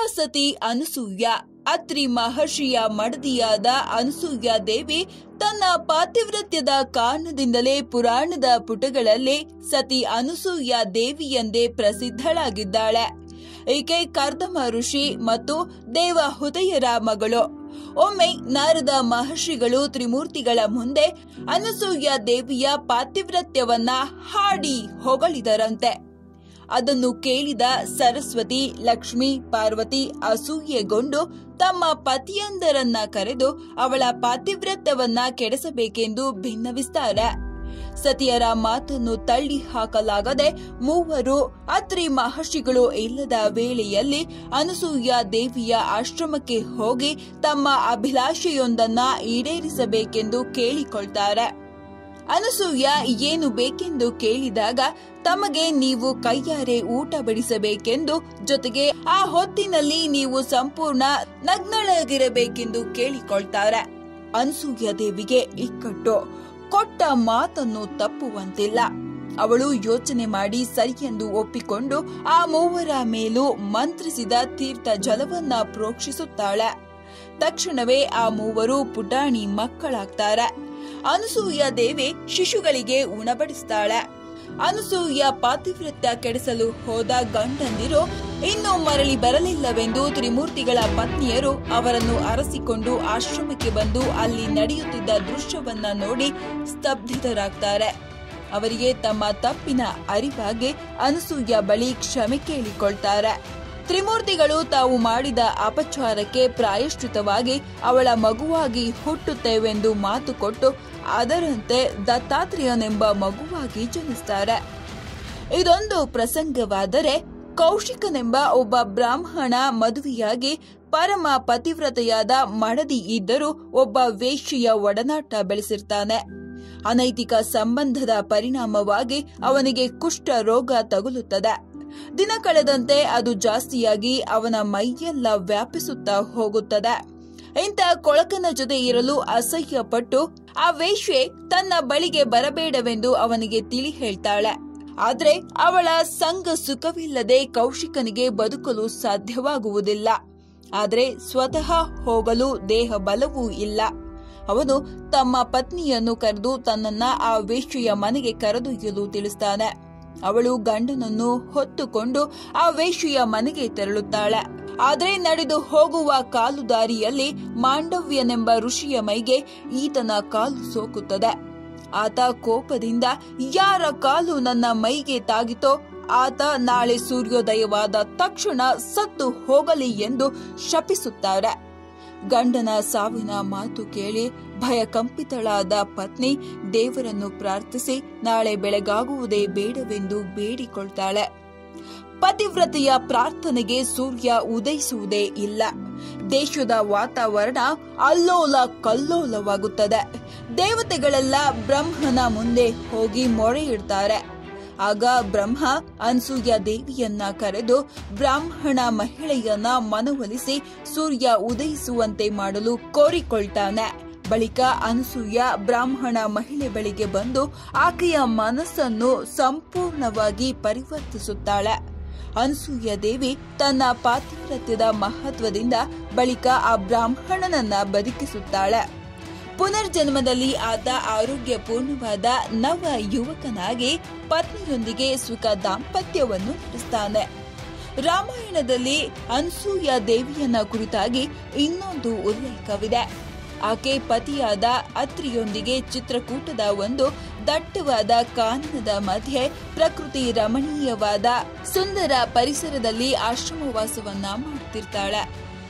ಸತಿ ಅನಸೂಯ ಅತ್ರಿ ಮಹರ್ಷಿಯ ಮಡದಿಯಾದ ಅನಸೂಯ ದೇವಿ ತನ್ನ ಪಾತಿವ್ರತ್ಯದ ಕಾರಣದಿಂದಲೇ ಪುರಾಣದ ಪುಟಗಳಲ್ಲಿ ಸತಿ ಅನಸೂಯ ದೇವಿಯೆಂದೇ ಪ್ರಸಿದ್ಧಳಾಗಿದ್ದಾಳೆ ಈಕೆ ಕರ್ದಮ ಋಷಿ ಮತ್ತು ದೇವ ಹುದಯರ ಮಗಳು ಒಮ್ಮೆ ನಾರದ ಮಹರ್ಷಿಗಳು ತ್ರಿಮೂರ್ತಿಗಳ ಮುಂದೆ ಅನಸೂಯ ದೇವಿಯ ಪಾತಿವ್ರತ್ಯವನ್ನ ಹಾಡಿ ಹೊಗಳಿದರಂತೆ ಅದನ್ನು ಕೇಳಿದ ಸರಸ್ವತಿ ಲಕ್ಷ್ಮಿ ಪಾರ್ವತಿ ಅಸೂಯೆಗೊಂಡು ತಮ್ಮ ಪತಿಯೊಂದರನ್ನ ಕರೆದು ಅವಳ ಪಾತಿವ್ರತ್ಯವನ್ನ ಕೆಡಿಸಬೇಕೆಂದು ಭಿನ್ನವಿಸ್ತಾರೆ ಸತಿಯರ ಮಾತನ್ನು ತಳ್ಳಿ ಹಾಕಲಾಗದೆ ಮೂವರು ಅತ್ರಿ ಮಹರ್ಷಿಗಳು ಇಲ್ಲದ ವೇಳೆಯಲ್ಲಿ ಅನಸೂಯ ದೇವಿಯ ಆಶ್ರಮಕ್ಕೆ ಹೋಗಿ ತಮ್ಮ ಅಭಿಲಾಷೆಯೊಂದನ್ನ ಈಡೇರಿಸಬೇಕೆಂದು ಕೇಳಿಕೊಳ್ತಾರೆ ಅನಸೂಯ ಏನು ಬೇಕೆಂದು ಕೇಳಿದಾಗ ತಮಗೆ ನೀವು ಕೈಯಾರೆ ಊಟ ಬಡಿಸಬೇಕೆಂದು ಜೊತೆಗೆ ಆ ಹೊತ್ತಿನಲ್ಲಿ ನೀವು ಸಂಪೂರ್ಣ ನಗ್ನಳಾಗಿರಬೇಕೆಂದು ಕೇಳಿಕೊಳ್ತಾರೆ ಅನಸೂಯ ದೇವಿಗೆ ಇಕ್ಕಟ್ಟು ಕೊಟ್ಟ ಮಾತನ್ನು ತಪ್ಪುವಂತಿಲ್ಲ ಅವಳು ಯೋಚನೆ ಮಾಡಿ ಸರಿಯೆಂದು ಒಪ್ಪಿಕೊಂಡು ಆ ಮೂವರ ಮೇಲೂ ಮಂತ್ರಿಸಿದ ತೀರ್ಥ ಜಲವನ್ನ ಪ್ರೋಕ್ಷಿಸುತ್ತಾಳೆ ತಕ್ಷಣವೇ ಆ ಮೂವರು ಪುಟಾಣಿ ಮಕ್ಕಳಾಗ್ತಾರೆ ಅನಸೂಯ ದೇವಿ ಶಿಶುಗಳಿಗೆ ಉಣಬಡಿಸ್ತಾಳೆ ಅನಸೂಯ ಪಾತಿವ್ರತ್ಯ ಕೆಡಿಸಲು ಹೋದ ಗಂಡಂದಿರು ಇನ್ನು ಮರಳಿ ಬರಲಿಲ್ಲವೆಂದು ತ್ರಿಮೂರ್ತಿಗಳ ಪತ್ನಿಯರು ಅವರನ್ನು ಅರಸಿಕೊಂಡು ಆಶ್ರಮಕ್ಕೆ ಬಂದು ಅಲ್ಲಿ ನಡೆಯುತ್ತಿದ್ದ ದೃಶ್ಯವನ್ನ ನೋಡಿ ಸ್ತಬ್ಧಿತರಾಗ್ತಾರೆ ಅವರಿಗೆ ತಮ್ಮ ತಪ್ಪಿನ ಅರಿವಾಗಿ ಅನಸೂಯ ಬಳಿ ಕ್ಷಮೆ ಕೇಳಿಕೊಳ್ತಾರೆ ತ್ರಿಮೂರ್ತಿಗಳು ತಾವು ಮಾಡಿದ ಅಪಚಾರಕ್ಕೆ ಪ್ರಾಯಶ್ಚಿತವಾಗಿ ಅವಳ ಮಗುವಾಗಿ ಹುಟ್ಟುತ್ತೇವೆಂದು ಮಾತು ಕೊಟ್ಟು ಅದರಂತೆ ದತ್ತಾತ್ರೇಯನೆಂಬ ಮಗುವಾಗಿ ಜನಿಸ್ತಾರೆ ಇದೊಂದು ಪ್ರಸಂಗವಾದರೆ ಕೌಶಿಕನೆಂಬ ಒಬ್ಬ ಬ್ರಾಹ್ಮಣ ಮದುವೆಯಾಗಿ ಪರಮ ಪತಿವ್ರತೆಯಾದ ಮಡದಿ ಇದ್ದರೂ ಒಬ್ಬ ವೇಶ್ಯೆಯ ಒಡನಾಟ ಬೆಳೆಸಿರ್ತಾನೆ ಅನೈತಿಕ ಸಂಬಂಧದ ಪರಿಣಾಮವಾಗಿ ಅವನಿಗೆ ಕುಷ್ಠ ರೋಗ ತಗುಲುತ್ತದೆ ದಿನ ಕಳೆದಂತೆ ಅದು ಜಾಸ್ತಿಯಾಗಿ ಅವನ ಮೈಯೆಲ್ಲ ವ್ಯಾಪಿಸುತ್ತಾ ಹೋಗುತ್ತದೆ ಇಂಥ ಕೊಳಕನ ಜೊತೆ ಇರಲು ಅಸಹ್ಯಪಟ್ಟು ಆ ವೇಶ್ಯೆ ತನ್ನ ಬಳಿಗೆ ಬರಬೇಡವೆಂದು ಅವನಿಗೆ ತಿಳಿ ಹೇಳ್ತಾಳೆ ಆದ್ರೆ ಅವಳ ಸಂಘ ಸುಖವಿಲ್ಲದೆ ಕೌಶಿಕನಿಗೆ ಬದುಕಲು ಸಾಧ್ಯವಾಗುವುದಿಲ್ಲ ಆದ್ರೆ ಸ್ವತಃ ಹೋಗಲು ದೇಹ ಬಲವೂ ಇಲ್ಲ ಅವನು ತಮ್ಮ ಪತ್ನಿಯನ್ನು ಕರೆದು ತನ್ನನ್ನ ಆ ವೇಶ್ಯೆಯ ಮನೆಗೆ ಕರೆದೊಯ್ಯಲು ತಿಳಿಸ್ತಾನೆ ಅವಳು ಗಂಡನನ್ನು ಹೊತ್ತುಕೊಂಡು ಆ ವೇಶ್ಯೆಯ ಮನೆಗೆ ತೆರಳುತ್ತಾಳೆ ಆದ್ರೆ ನಡೆದು ಹೋಗುವ ಕಾಲು ದಾರಿಯಲ್ಲಿ ಮಾಂಡವ್ಯನೆಂಬ ಋಷಿಯ ಮೈಗೆ ಈತನ ಕಾಲು ಸೋಕುತ್ತದೆ ಆತ ಕೋಪದಿಂದ ಯಾರ ಕಾಲು ನನ್ನ ಮೈಗೆ ತಾಗಿತೋ ಆತ ನಾಳೆ ಸೂರ್ಯೋದಯವಾದ ತಕ್ಷಣ ಸತ್ತು ಹೋಗಲಿ ಎಂದು ಶಪಿಸುತ್ತಾರೆ ಗಂಡನ ಸಾವಿನ ಮಾತು ಕೇಳಿ ಭಯಕಂಪಿತಳಾದ ಪತ್ನಿ ದೇವರನ್ನು ಪ್ರಾರ್ಥಿಸಿ ನಾಳೆ ಬೆಳಗಾಗುವುದೇ ಬೇಡವೆಂದು ಬೇಡಿಕೊಳ್ತಾಳೆ ಪತಿವ್ರತೆಯ ಪ್ರಾರ್ಥನೆಗೆ ಸೂರ್ಯ ಉದಯಿಸುವುದೇ ಇಲ್ಲ ದೇಶದ ವಾತಾವರಣ ಅಲ್ಲೋಲ ಕಲ್ಲೋಲವಾಗುತ್ತದೆ ದೇವತೆಗಳೆಲ್ಲ ಬ್ರಹ್ಮನ ಮುಂದೆ ಹೋಗಿ ಮೊರೆ ಇಡ್ತಾರೆ ಆಗ ಬ್ರಹ್ಮ ಅನ್ಸೂಯ ದೇವಿಯನ್ನ ಕರೆದು ಬ್ರಾಹ್ಮಣ ಮಹಿಳೆಯನ್ನ ಮನವೊಲಿಸಿ ಸೂರ್ಯ ಉದಯಿಸುವಂತೆ ಮಾಡಲು ಕೋರಿಕೊಳ್ತಾನೆ ಬಳಿಕ ಅನಸೂಯ ಬ್ರಾಹ್ಮಣ ಮಹಿಳೆ ಬಳಿಗೆ ಬಂದು ಆಕೆಯ ಮನಸ್ಸನ್ನು ಸಂಪೂರ್ಣವಾಗಿ ಪರಿವರ್ತಿಸುತ್ತಾಳೆ ಅನಸೂಯ ದೇವಿ ತನ್ನ ಪಾತಿವ್ರತ್ಯದ ಮಹತ್ವದಿಂದ ಬಳಿಕ ಆ ಬ್ರಾಹ್ಮಣನನ್ನ ಬದುಕಿಸುತ್ತಾಳೆ ಪುನರ್ಜನ್ಮದಲ್ಲಿ ಆತ ಆರೋಗ್ಯಪೂರ್ಣವಾದ ನವ ಯುವಕನಾಗಿ ಪತ್ನಿಯೊಂದಿಗೆ ಸುಖ ದಾಂಪತ್ಯವನ್ನು ನಡೆಸ್ತಾನೆ ರಾಮಾಯಣದಲ್ಲಿ ಅನ್ಸೂಯ ದೇವಿಯನ್ನ ಕುರಿತಾಗಿ ಇನ್ನೊಂದು ಉಲ್ಲೇಖವಿದೆ ಆಕೆ ಪತಿಯಾದ ಅತ್ರಿಯೊಂದಿಗೆ ಚಿತ್ರಕೂಟದ ಒಂದು ದಟ್ಟವಾದ ಕಾನನದ ಮಧ್ಯೆ ಪ್ರಕೃತಿ ರಮಣೀಯವಾದ ಸುಂದರ ಪರಿಸರದಲ್ಲಿ ಆಶ್ರಮವಾಸವನ್ನ ಮಾಡುತ್ತಿರ್ತಾಳೆ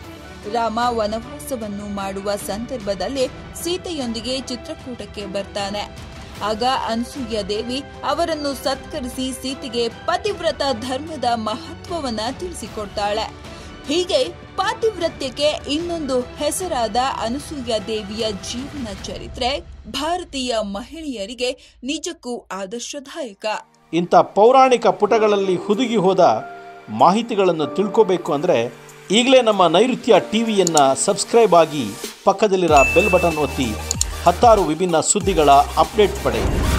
ರಾಮ ವನವಾಸವನ್ನು ಮಾಡುವ ಸಂದರ್ಭದಲ್ಲಿ ಸೀತೆಯೊಂದಿಗೆ ಚಿತ್ರಕೂಟಕ್ಕೆ ಬರ್ತಾನೆ ಆಗ ಅನ್ಸೂಯ ದೇವಿ ಅವರನ್ನು ಸತ್ಕರಿಸಿ ಸೀತೆಗೆ ಪತಿವ್ರತ ಧರ್ಮದ ಮಹತ್ವವನ್ನ ತಿಳಿಸಿಕೊಡ್ತಾಳೆ ಹೀಗೆ ಪಾತಿವ್ರತ್ಯಕ್ಕೆ ಇನ್ನೊಂದು ಹೆಸರಾದ ಅನಸೂಯ ದೇವಿಯ ಜೀವನ ಚರಿತ್ರೆ ಭಾರತೀಯ ಮಹಿಳೆಯರಿಗೆ ನಿಜಕ್ಕೂ ಆದರ್ಶದಾಯಕ ಇಂಥ ಪೌರಾಣಿಕ ಪುಟಗಳಲ್ಲಿ ಹುದುಗಿ ಹೋದ ಮಾಹಿತಿಗಳನ್ನು ತಿಳ್ಕೋಬೇಕು ಅಂದರೆ ಈಗಲೇ ನಮ್ಮ ನೈಋತ್ಯ ಟಿವಿಯನ್ನು ಸಬ್ಸ್ಕ್ರೈಬ್ ಆಗಿ ಪಕ್ಕದಲ್ಲಿರೋ ಬೆಲ್ ಬಟನ್ ಒತ್ತಿ ಹತ್ತಾರು ವಿಭಿನ್ನ ಸುದ್ದಿಗಳ ಅಪ್ಡೇಟ್ ಪಡೆಯಿರಿ